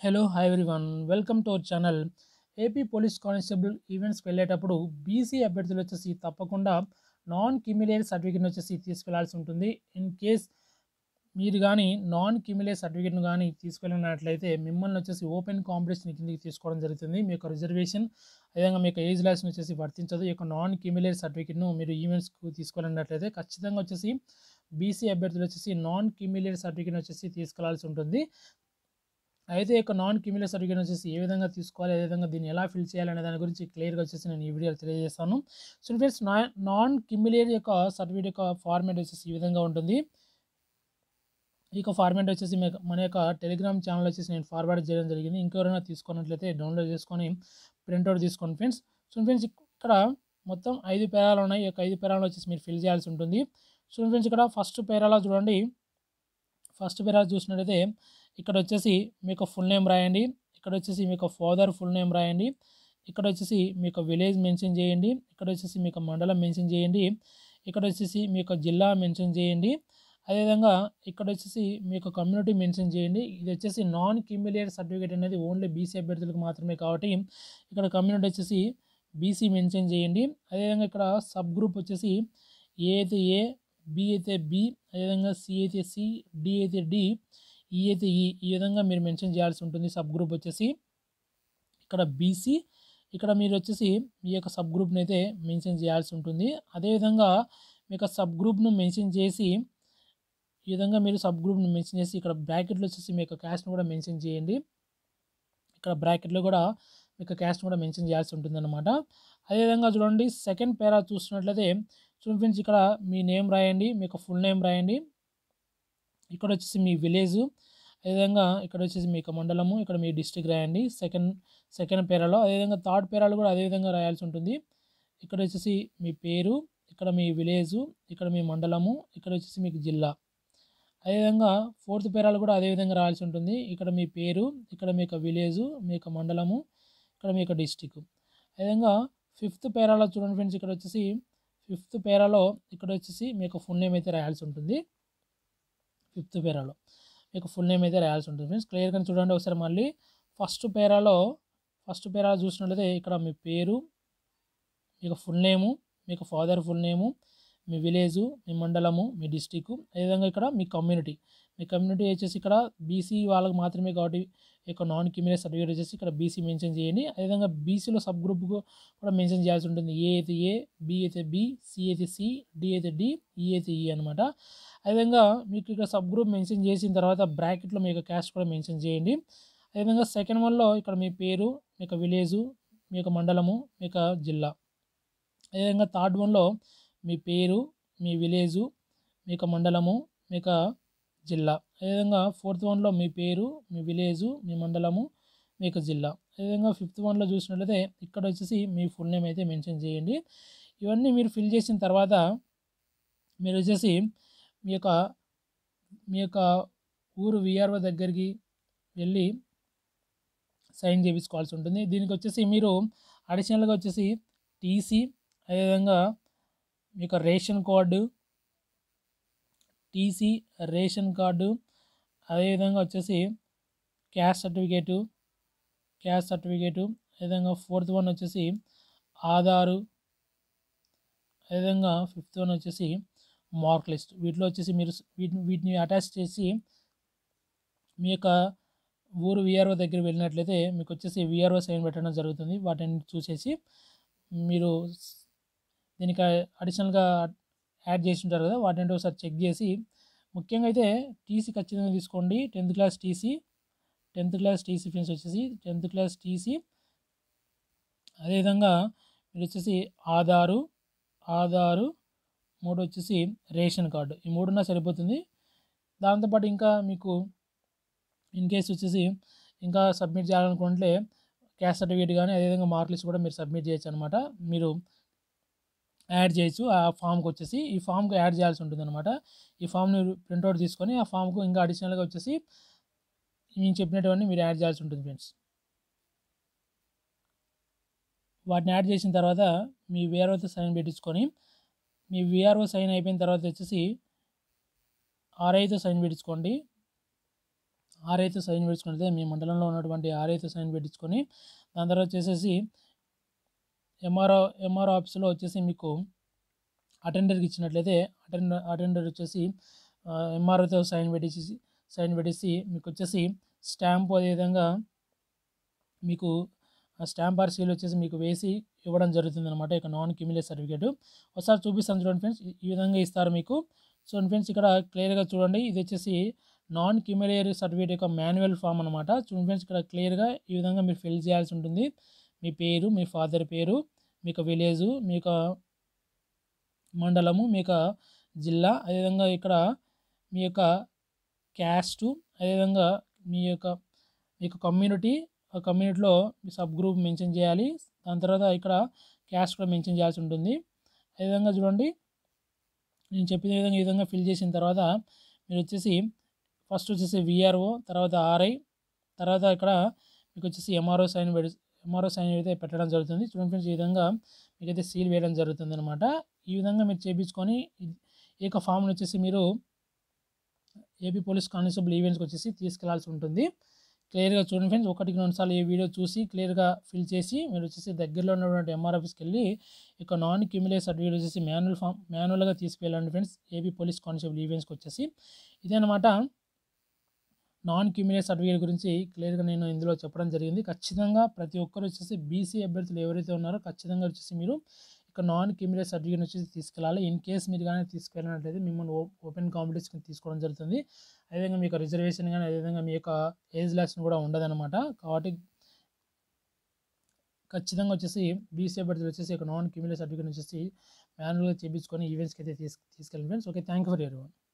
hello hi everyone welcome to our channel AP police constable ఈవెంట్స్కి వెళ్ళేటప్పుడు BC అభ్యర్థులు వచ్చేసి తప్పకుండా నాన్ క్రిమిలేర్ సర్టిఫికేట్ని వచ్చేసి తీసుకెళ్లాల్సి ఉంటుంది ఇన్ కేస్ మీరు కానీ నాన్ క్రిమిలేర్ సర్టిఫికేట్ను కానీ తీసుకెళ్ళినట్లయితే మిమ్మల్ని వచ్చేసి ఓపెన్ కాంపిటీషన్ కిందకి తీసుకోవడం జరుగుతుంది మీ యొక్క రిజర్వేషన్ అదేవిధంగా మీ యొక్క ఏజ్ లాస్ని వచ్చేసి వర్తించదు ఈ యొక్క నాన్ క్రిమిలేర్ సర్టిఫికేట్ను మీరు ఈవెంట్స్కు తీసుకెళ్ళినట్లయితే ఖచ్చితంగా వచ్చేసి బీసీ అభ్యర్థులు వచ్చేసి నాన్ క్రిమిలేర్ సర్టిఫికేట్ వచ్చేసి తీసుకెళ్లాల్సి ఉంటుంది అయితే ఈ యొక్క నాన్ క్రిమినల్ సర్టిఫికేట్ వచ్చేసి ఏ విధంగా తీసుకోవాలి ఏ విధంగా దీన్ని ఎలా ఫిల్ చేయాలి అనే దాని గురించి క్లియర్గా వచ్చేసి నేను ఈ వీడియోలో తెలియజేస్తాను సో ఫ్రెండ్స్ నా నాన్ క్రిమినల్ యొక్క సర్టిఫికేట్ యొక్క ఫార్మేట్ వచ్చేసి ఈ విధంగా ఉంటుంది ఈ యొక్క ఫార్మేట్ వచ్చేసి మీకు మన యొక్క టెలిగ్రామ్ ఛానల్ వచ్చేసి నేను ఫార్వర్డ్ చేయడం జరిగింది ఇంకెవరైనా తీసుకున్నట్లయితే డౌన్లోడ్ చేసుకొని ప్రింట్అవుట్ తీసుకోండి ఫ్రెండ్స్ సో ఫ్రెండ్స్ ఇక్కడ మొత్తం ఐదు పేరాలు ఉన్నాయి ఈ యొక్క ఐదు పేరాలు వచ్చేసి మీరు ఫిల్ చేయాల్సి ఉంటుంది సో ఫ్రెండ్స్ ఇక్కడ ఫస్ట్ పేరాలో చూడండి ఫస్ట్ పేరా చూసినట్టయితే ఇక్కడ వచ్చేసి మీకు ఫుల్ నేమ్ రాయండి ఇక్కడ వచ్చేసి మీకు ఫాదర్ ఫుల్ నేమ్ రాయండి ఇక్కడ వచ్చేసి మీకు విలేజ్ మెన్షన్ చేయండి ఇక్కడ వచ్చేసి మీకు మండలం మెన్షన్ చేయండి ఇక్కడ వచ్చేసి మీకు జిల్లా మెన్షన్ చేయండి అదేవిధంగా ఇక్కడ వచ్చేసి మీకు కమ్యూనిటీ మెన్షన్ చేయండి ఇది వచ్చేసి నాన్ క్రిమిలేర్ సర్టిఫికేట్ అనేది ఓన్లీ బీసీ అభ్యర్థులకు మాత్రమే కాబట్టి ఇక్కడ కమ్యూనిటీ వచ్చేసి బీసీ మెన్షన్ చేయండి అదేవిధంగా ఇక్కడ సబ్ గ్రూప్ వచ్చేసి ఏ అయితే ఏ బి అయితే బి అదేవిధంగా సి అయితే సి డి అయితే డి ఈ అయితే ఈ ఈ విధంగా మీరు మెన్షన్ చేయాల్సి ఉంటుంది సబ్ గ్రూప్ వచ్చేసి ఇక్కడ బీసీ ఇక్కడ మీరు వచ్చేసి మీ యొక్క సబ్ గ్రూప్ని అయితే మెన్షన్ చేయాల్సి ఉంటుంది అదేవిధంగా మీ యొక్క సబ్ గ్రూప్ను మెన్షన్ చేసి ఈ విధంగా మీరు సబ్ గ్రూప్ని మెన్షన్ చేసి ఇక్కడ బ్రాకెట్లో వచ్చేసి మీ యొక్క క్యాస్ట్ని కూడా మెన్షన్ చేయండి ఇక్కడ బ్రాకెట్లో కూడా మీ యొక్క క్యాస్ట్ని కూడా మెన్షన్ చేయాల్సి ఉంటుంది అనమాట అదేవిధంగా చూడండి సెకండ్ పేరా చూస్తున్నట్లయితే చూడండి ఫ్రెండ్స్ ఇక్కడ మీ నేమ్ రాయండి మీ యొక్క ఫుల్ నేమ్ రాయండి ఇక్కడ వచ్చేసి మీ విలేజ్ అదేవిధంగా ఇక్కడ వచ్చేసి మీ యొక్క మండలము ఇక్కడ మీ డిస్టిక్ రాయండి సెకండ్ సెకండ్ పేరాలో అదేవిధంగా థర్డ్ పేరాలు కూడా అదేవిధంగా రాయాల్సి ఉంటుంది ఇక్కడ వచ్చేసి మీ పేరు ఇక్కడ మీ విలేజు ఇక్కడ మీ మండలము ఇక్కడ వచ్చేసి మీకు జిల్లా అదేవిధంగా ఫోర్త్ పేరాలు కూడా అదేవిధంగా రాయాల్సి ఉంటుంది ఇక్కడ మీ పేరు ఇక్కడ మీ యొక్క విలేజు మీ యొక్క మండలము ఇక్కడ మీ యొక్క డిస్టిక్ అదేవిధంగా ఫిఫ్త్ పేరాలో చూడండి ఫ్రెండ్స్ ఇక్కడ వచ్చేసి ఫిఫ్త్ పేరాలో ఇక్కడ వచ్చేసి మీ యొక్క ఫుల్ నేమ్ అయితే రాయాల్సి ఉంటుంది ఫిఫ్త్ పేరాలో మీకు ఫుల్ నేమ్ అయితే రాయాల్సి ఉంటుంది ఫ్రెండ్స్ క్లియర్గా చూడండి ఒకసారి మళ్ళీ ఫస్ట్ పేరాలో ఫస్ట్ పేరాలో చూసినట్లయితే ఇక్కడ మీ పేరు మీకు ఫుల్ నేము మీకు ఫాదర్ ఫుల్ నేము మీ విలేజు మీ మండలము మీ డిస్టిక్ అదేవిధంగా ఇక్కడ మీ కమ్యూనిటీ మీ కమ్యూనిటీ వచ్చేసి ఇక్కడ బీసీ వాళ్ళకి మాత్రమే కాబట్టి ఇక నాన్ క్రిమినల్ సర్టిఫికేట్ వచ్చేసి ఇక్కడ బీసీ మెన్షన్ చేయండి అదేవిధంగా బీసీలో సబ్ గ్రూప్ కూడా మెన్షన్ చేయాల్సి ఉంటుంది ఏ అయితే ఏ బి అయితే బి సి అయితే సి డి అయితే డి ఈ అయితే ఈ అనమాట అదేవిధంగా మీకు ఇక్కడ సబ్ గ్రూప్ మెన్షన్ చేసిన తర్వాత బ్రాకెట్లో మీ యొక్క క్యాస్ట్ కూడా మెన్షన్ చేయండి అదేవిధంగా సెకండ్ వన్లో ఇక్కడ మీ పేరు మీ యొక్క విలేజు మీ యొక్క మండలము మీ యొక్క జిల్లా అదేవిధంగా థర్డ్ వన్లో మీ పేరు మీ విలేజు మీ యొక్క మండలము మీ యొక్క జిల్లా అదేవిధంగా ఫోర్త్ వన్లో మీ పేరు మీ విలేజు మీ మండలము మీ యొక్క జిల్లా అదేవిధంగా ఫిఫ్త్ వన్లో చూసినట్లయితే ఇక్కడ వచ్చేసి మీ ఫుల్ నేమ్ అయితే మెన్షన్ చేయండి ఇవన్నీ మీరు ఫిల్ చేసిన తర్వాత మీరు వచ్చేసి మీ యొక్క మీ యొక్క ఊరు విఆర్ఓ దగ్గరికి వెళ్ళి సైన్ చేయించుకోవాల్సి ఉంటుంది దీనికి వచ్చేసి మీరు అడిషనల్గా వచ్చేసి టీసీ అదేవిధంగా మీ యొక్క ration card TC ration card అదేవిధంగా వచ్చేసి క్యాస్ట్ సర్టిఫికేటు క్యాస్ట్ సర్టిఫికేటు అదేవిధంగా ఫోర్త్ వన్ వచ్చేసి ఆధారు అదేవిధంగా ఫిఫ్త్ వన్ వచ్చేసి మార్క్ లిస్ట్ వీటిలో వచ్చేసి మీరు వీటిని వీటిని అటాచ్ చేసి మీ యొక్క ఊరు విఆర్ఓ దగ్గర వెళ్ళినట్లయితే మీకు వచ్చేసి విఆర్ఓ సైన్ పెట్టడం జరుగుతుంది వాటిని చూసేసి మీరు దీనికి అడిషనల్గా యాడ్ చేసి ఉంటారు కదా వాటిని ఒకసారి చెక్ చేసి ముఖ్యంగా అయితే టీసీ ఖచ్చితంగా తీసుకోండి tenth class TC tenth class TC friends వచ్చేసి టెన్త్ క్లాస్ టీసీ అదేవిధంగా మీరు వచ్చేసి ఆధారు ఆధారు మూడు వచ్చేసి రేషన్ కార్డు ఈ మూడున్నా సరిపోతుంది దాంతోపాటు ఇంకా మీకు ఇన్ కేస్ వచ్చేసి ఇంకా సబ్మిట్ చేయాలనుకుంటే క్యాస్ట్ సర్టిఫికేట్ కానీ అదేవిధంగా మార్క్ లిస్ట్ కూడా మీరు సబ్మిట్ చేయొచ్చు అనమాట మీరు యాడ్ చేయొచ్చు ఆ ఫామ్కి వచ్చేసి ఈ ఫామ్కి యాడ్ చేయాల్సి ఉంటుంది అనమాట ఈ ఫామ్ని ప్రింట్అవుట్ తీసుకొని ఆ ఫామ్కు ఇంకా అడిషనల్గా వచ్చేసి నేను చెప్పినటువంటి మీరు యాడ్ చేయాల్సి ఉంటుంది ఫ్రెండ్స్ వాటిని యాడ్ చేసిన తర్వాత మీ విఆర్ఓతో సైన్ పెట్టించుకొని మీ విఆర్ఓ సైన్ అయిపోయిన తర్వాత వచ్చేసి ఆర్ఐతో సైన్ పెట్టించుకోండి ఆరైతే సైన్ పెట్టించుకుంటే మీ మండలంలో ఉన్నటువంటి ఆరైతే సైన్ పెట్టించుకొని దాని తర్వాత వచ్చేసేసి ఎంఆర్ఓ ఎంఆర్ఓ ఆఫీస్లో వచ్చేసి మీకు అటెండర్కి ఇచ్చినట్లయితే అటెండర్ అటెండర్ వచ్చేసి ఎంఆర్ఓతో సైన్ పెట్టేసి సైన్ పెట్టేసి మీకు వచ్చేసి స్టాంప్ అదేవిధంగా మీకు ఆ స్టాంప్ ఆర్ సీల్ వచ్చేసి మీకు వేసి ఇవ్వడం జరుగుతుంది అనమాట ఇక నాన్ క్యూమిలేట్ సర్టిఫికేట్ ఒకసారి చూపిస్తాను చూడండి ఫ్రెండ్స్ ఈ విధంగా ఇస్తారు మీకు చూడండి ఫ్రెండ్స్ ఇక్కడ క్లియర్గా చూడండి ఇది వచ్చేసి నాన్ క్యూమిలేర్ సర్టిఫికేట్ యొక్క మాన్యువల్ ఫామ్ అనమాట చూడండి ఫ్రెండ్స్ ఇక్కడ క్లియర్గా ఈ విధంగా మీరు ఫిల్ చేయాల్సి ఉంటుంది మీ పేరు మీ ఫాదర్ పేరు మీ యొక్క విలేజు మీ యొక్క మండలము మీ యొక్క జిల్లా అదేవిధంగా ఇక్కడ మీ యొక్క క్యాస్టు అదేవిధంగా మీ యొక్క మీ యొక్క కమ్యూనిటీ ఆ కమ్యూనిటీలో మీ సబ్ గ్రూప్ మెన్షన్ చేయాలి దాని తర్వాత ఇక్కడ క్యాస్ట్ కూడా మెన్షన్ చేయాల్సి ఉంటుంది అదేవిధంగా చూడండి నేను చెప్పిన విధంగా ఈ విధంగా ఫిల్ చేసిన తర్వాత మీరు వచ్చేసి ఫస్ట్ వచ్చేసి విఆర్ఓ తర్వాత ఆర్ఐ తర్వాత ఇక్కడ మీకు వచ్చేసి ఎంఆర్ఓ సైన్ పెడి ఎంఆర్ఓ సైన్ అయితే పెట్టడం జరుగుతుంది చూడండి ఫ్రెండ్స్ ఈ విధంగా మీకైతే సీల్ వేయడం జరుగుతుంది అనమాట ఈ విధంగా మీరు చేయించుకొని ఈ- ఈ యొక్క ఫామ్ని వచ్చేసి మీరు ఏపీ పోలీస్ కానిస్టేబుల్ ఈవెంట్స్కి వచ్చేసి తీసుకెళ్లాల్సి ఉంటుంది క్లియర్గా చూడండి ఫ్రెండ్స్ ఒకటికి రెండు సార్లు ఈ వీడియో చూసి క్లియర్గా ఫిల్ చేసి మీరు వచ్చేసి దగ్గరలో ఉన్నటువంటి ఎంఆర్ ఆఫీస్కి వెళ్ళి ఇక నాన్ క్యూమిలేట్ సర్టిఫికేట్ వచ్చేసి మాన్యువల్ ఫామ్ మాన్యువల్గా తీసుకెళ్ళండి ఫ్రెండ్స్ ఏపీ పోలీస్ కానిస్టేబుల్ ఈవెంట్స్కి వచ్చేసి ఇదనమాట నాన్ క్యూమిలేట్ సర్టిఫికేట్ గురించి క్లియర్గా నేను ఇందులో చెప్పడం జరిగింది ఖచ్చితంగా ప్రతి ఒక్కరు వచ్చేసి బీసీ అభ్యర్థులు ఎవరైతే ఉన్నారో ఖచ్చితంగా వచ్చేసి మీరు ఇక నాన్ క్యూమిలేట్ సర్టిఫికేట్ వచ్చేసి తీసుకెళ్ళాలి ఇన్ కేస్ మీరు కానీ తీసుకెళ్ళినట్లయితే మిమ్మల్ని ఓ- ఓపెన్ కాంపిటీషన్ తీసుకోవడం జరుగుతుంది అదేవిధంగా మీకు రిజర్వేషన్ కానీ అదేవిధంగా మీ యొక్క ఏజ్ లాక్షన్ కూడా ఉండదన్నమాట కాబట్టి ఖచ్చితంగా వచ్చేసి బీసీ అభ్యర్థులు వచ్చేసి ఇక నాన్ క్యూమిలేట్ సర్టిఫికేట్ వచ్చేసి మాన్యువల్గా చేయించుకొని ఈవెంట్స్కి అయితే తీసు తీసుకెళ్ళండి friends okay thank you for ఎవరి